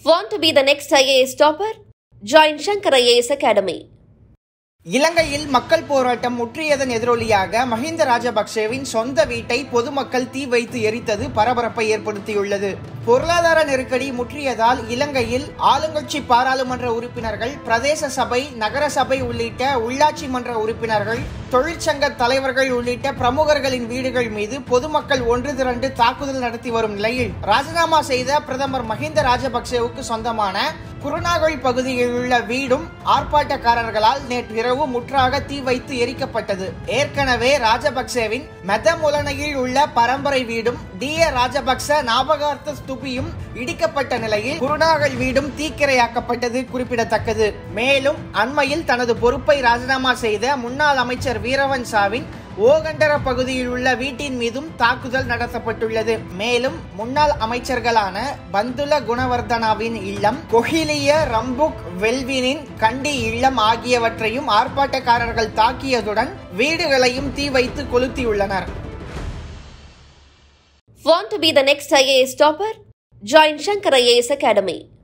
Want to be the next IAS topper? Join Shankar IAS Academy. இலங்கையில் மக்கள் போராட்டம் முற்றியதன் எதிரொலியாக மஹிந்த ராஜபக்சேவின் சொந்த வீட்டை பொதுமக்கள் தீ வைத்து எரித்தது பரபரப்பை ஏற்படுத்தியுள்ளது பொருளாதார நெருக்கடி முற்றியதால் இலங்கையில் ஆளுங்கட்சி பாராளுமன்ற உறுப்பினர்கள் பிரதேச சபை நகர சபை உள்ளிட்ட உள்ளாட்சி மன்ற உறுப்பினர்கள் தொழிற்சங்க தலைவர்கள் உள்ளிட்ட பிரமுகர்களின் வீடுகள் மீது பொதுமக்கள் ஒன்று திரண்டு தாக்குதல் நடத்தி வரும் நிலையில் ராஜினாமா செய்த பிரதமர் மஹிந்த ராஜபக்சேவுக்கு சொந்தமான குருநாகல் பகுதியில் உள்ள வீடும் ஆர்ப்பாட்டக்காரர்களால் நேற்று இரவு முற்றாக தீ வைத்து எரிக்கப்பட்டது ஏற்கனவே ராஜபக்சேவின் மெதமுலனையில் உள்ள பரம்பரை வீடும் டி ஏ ராஜபக்ச ஞாபகார்த்த ஸ்துபியும் இடிக்கப்பட்ட நிலையில் குருநாகல் வீடும் தீக்கிரையாக்கப்பட்டது குறிப்பிடத்தக்கது மேலும் அண்மையில் தனது பொறுப்பை ராஜினாமா செய்த முன்னாள் அமைச்சர் வீரவன் சாவின் ஓகண்டர பகுதியில் உள்ள வீட்டின் மீதும் தாக்குதல் நடத்தப்பட்டுள்ளது மேலும் முன்னாள் அமைச்சர்களான பந்துல குணவர்தனாவின் இல்லம் கொஹிலிய ரம்புக் வெல்வினின் கண்டி இல்லம் ஆகியவற்றையும் ஆர்ப்பாட்டக்காரர்கள் தாக்கியதுடன் வீடுகளையும் தீ வைத்து கொளுத்தியுள்ளனர் Want to be the next IAS topper? Join Shankar IAS Academy.